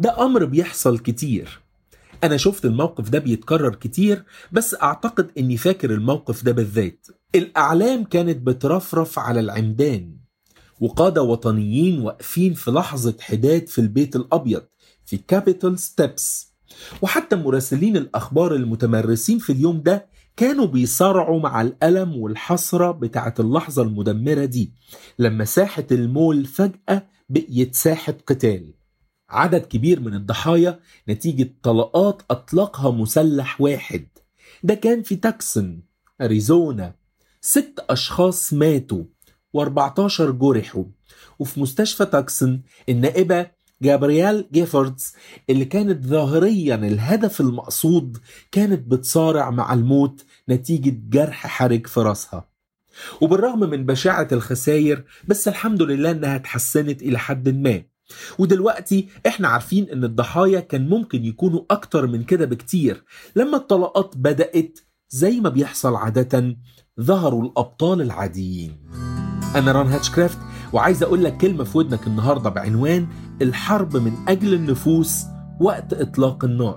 ده أمر بيحصل كتير أنا شفت الموقف ده بيتكرر كتير بس أعتقد إني فاكر الموقف ده بالذات الأعلام كانت بترفرف على العمدان وقادة وطنيين واقفين في لحظة حداد في البيت الأبيض في كابيتال ستيبس وحتى مراسلين الأخبار المتمرسين في اليوم ده كانوا بيصارعوا مع الألم والحسرة بتاعت اللحظة المدمرة دي لما ساحة المول فجأة بقيت ساحة قتال عدد كبير من الضحايا نتيجة طلقات أطلقها مسلح واحد ده كان في تاكسون أريزونا ست أشخاص ماتوا و14 جرحوا وفي مستشفى تاكسون النائبة جابريال جيفردز اللي كانت ظاهريا الهدف المقصود كانت بتصارع مع الموت نتيجة جرح حرج في راسها وبالرغم من بشاعة الخسائر بس الحمد لله انها اتحسنت الى حد ما ودلوقتي احنا عارفين ان الضحايا كان ممكن يكونوا اكتر من كده بكتير لما الطلقات بدأت زي ما بيحصل عادة ظهروا الابطال العاديين انا ران هاتشكرافت وعايز اقول لك كلمة في ودنك النهاردة بعنوان الحرب من اجل النفوس وقت اطلاق النار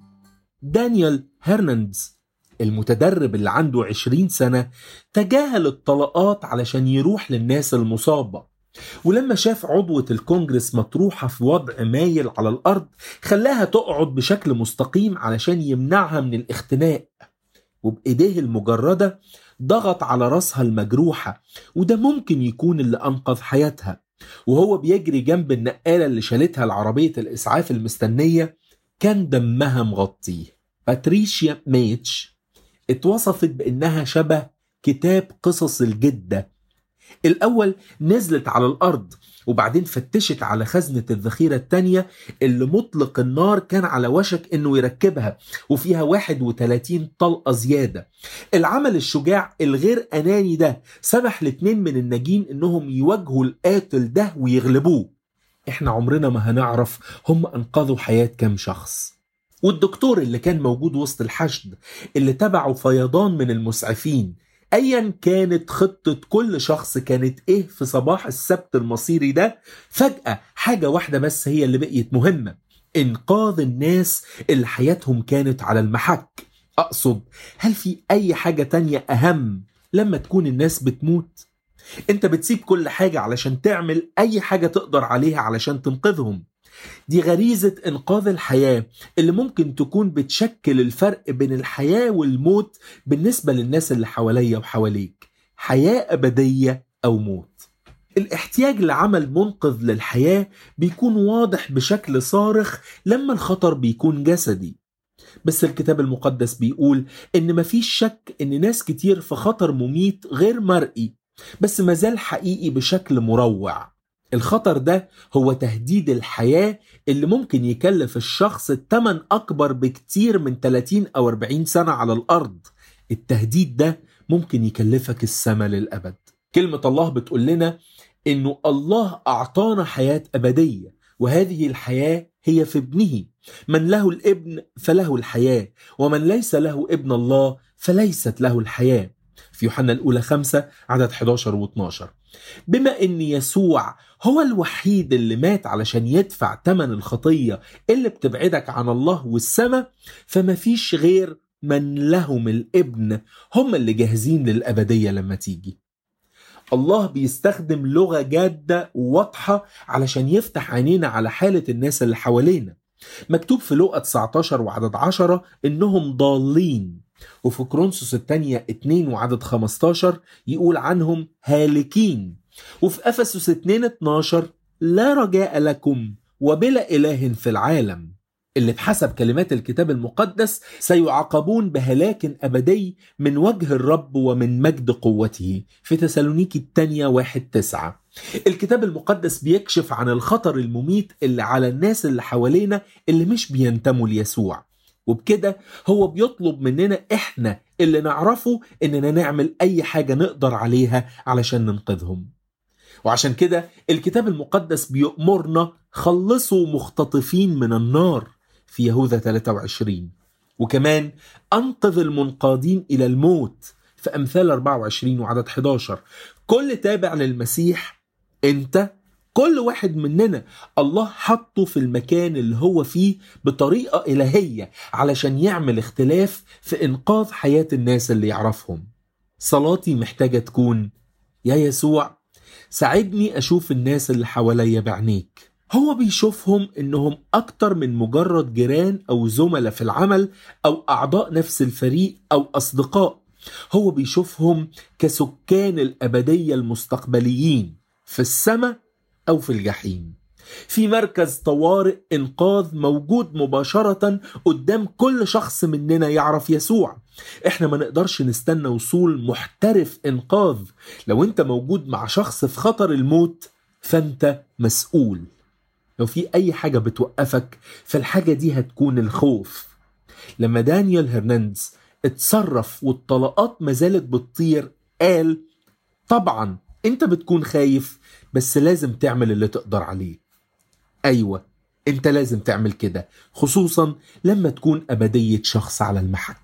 دانيال هرناندز المتدرب اللي عنده 20 سنة تجاهل الطلقات علشان يروح للناس المصابة ولما شاف عضوة الكونجرس مطروحة في وضع مايل على الأرض خلاها تقعد بشكل مستقيم علشان يمنعها من الاختناق وبإيديه المجردة ضغط على راسها المجروحة وده ممكن يكون اللي أنقذ حياتها وهو بيجري جنب النقالة اللي شالتها العربية الإسعاف المستنية كان دمها مغطيه باتريشيا ميتش اتوصفت بانها شبه كتاب قصص الجده الاول نزلت على الارض وبعدين فتشت على خزنة الذخيرة التانية اللي مطلق النار كان على وشك انه يركبها وفيها 31 طلقة زيادة العمل الشجاع الغير اناني ده سمح لاتنين من الناجين انهم يواجهوا القاتل ده ويغلبوه احنا عمرنا ما هنعرف هم انقذوا حياة كام شخص والدكتور اللي كان موجود وسط الحشد اللي تبعه فيضان من المسعفين ايا كانت خطة كل شخص كانت ايه في صباح السبت المصيري ده فجأة حاجة واحدة بس هي اللي بقيت مهمة انقاذ الناس اللي حياتهم كانت على المحك اقصد هل في اي حاجة تانية اهم لما تكون الناس بتموت انت بتسيب كل حاجة علشان تعمل اي حاجة تقدر عليها علشان تنقذهم دي غريزة إنقاذ الحياة اللي ممكن تكون بتشكل الفرق بين الحياة والموت بالنسبة للناس اللي حواليا وحواليك حياة أبدية أو موت الاحتياج لعمل منقذ للحياة بيكون واضح بشكل صارخ لما الخطر بيكون جسدي بس الكتاب المقدس بيقول إن مفيش شك إن ناس كتير في خطر مميت غير مرئي بس مازال حقيقي بشكل مروع الخطر ده هو تهديد الحياة اللي ممكن يكلف الشخص التمن أكبر بكتير من 30 أو 40 سنة على الأرض التهديد ده ممكن يكلفك السما للأبد كلمة الله بتقول لنا إنه الله أعطانا حياة أبدية وهذه الحياة هي في ابنه من له الابن فله الحياة ومن ليس له ابن الله فليست له الحياة في يوحنا الأولى خمسة عدد 11 و 12 بما ان يسوع هو الوحيد اللي مات علشان يدفع ثمن الخطية اللي بتبعدك عن الله والسماء فما فيش غير من لهم الابن هم اللي جاهزين للأبدية لما تيجي الله بيستخدم لغة جادة وواضحة علشان يفتح عينينا على حالة الناس اللي حوالينا مكتوب في لوقا 19 وعدد 10 انهم ضالين وفي كرونسوس الثانية 2 وعدد 15 يقول عنهم هالكين وفي أفسس 2 12 لا رجاء لكم وبلا إله في العالم اللي بحسب كلمات الكتاب المقدس سيعاقبون بهلاك أبدي من وجه الرب ومن مجد قوته في تسالونيكي الثانية واحد تسعة الكتاب المقدس بيكشف عن الخطر المميت اللي على الناس اللي حوالينا اللي مش بينتموا ليسوع وبكده هو بيطلب مننا احنا اللي نعرفه اننا نعمل اي حاجة نقدر عليها علشان ننقذهم وعشان كده الكتاب المقدس بيأمرنا خلصوا مختطفين من النار في يهوذا 23 وكمان أنقذ المنقادين إلى الموت في أمثال 24 وعدد 11 كل تابع للمسيح أنت كل واحد مننا الله حطه في المكان اللي هو فيه بطريقة إلهية علشان يعمل اختلاف في إنقاذ حياة الناس اللي يعرفهم صلاتي محتاجة تكون يا يسوع ساعدني أشوف الناس اللي حواليا بعينيك هو بيشوفهم إنهم أكتر من مجرد جيران أو زملاء في العمل أو أعضاء نفس الفريق أو أصدقاء هو بيشوفهم كسكان الأبدية المستقبليين في السماء أو في الجحيم في مركز طوارئ إنقاذ موجود مباشرة قدام كل شخص مننا يعرف يسوع احنا ما نقدرش نستنى وصول محترف إنقاذ لو انت موجود مع شخص في خطر الموت فانت مسؤول لو في أي حاجة بتوقفك فالحاجة دي هتكون الخوف لما دانيال هرناندز اتصرف والطلقات ما زالت بتطير قال طبعا انت بتكون خايف بس لازم تعمل اللي تقدر عليه ايوه انت لازم تعمل كده خصوصا لما تكون ابديه شخص على المحك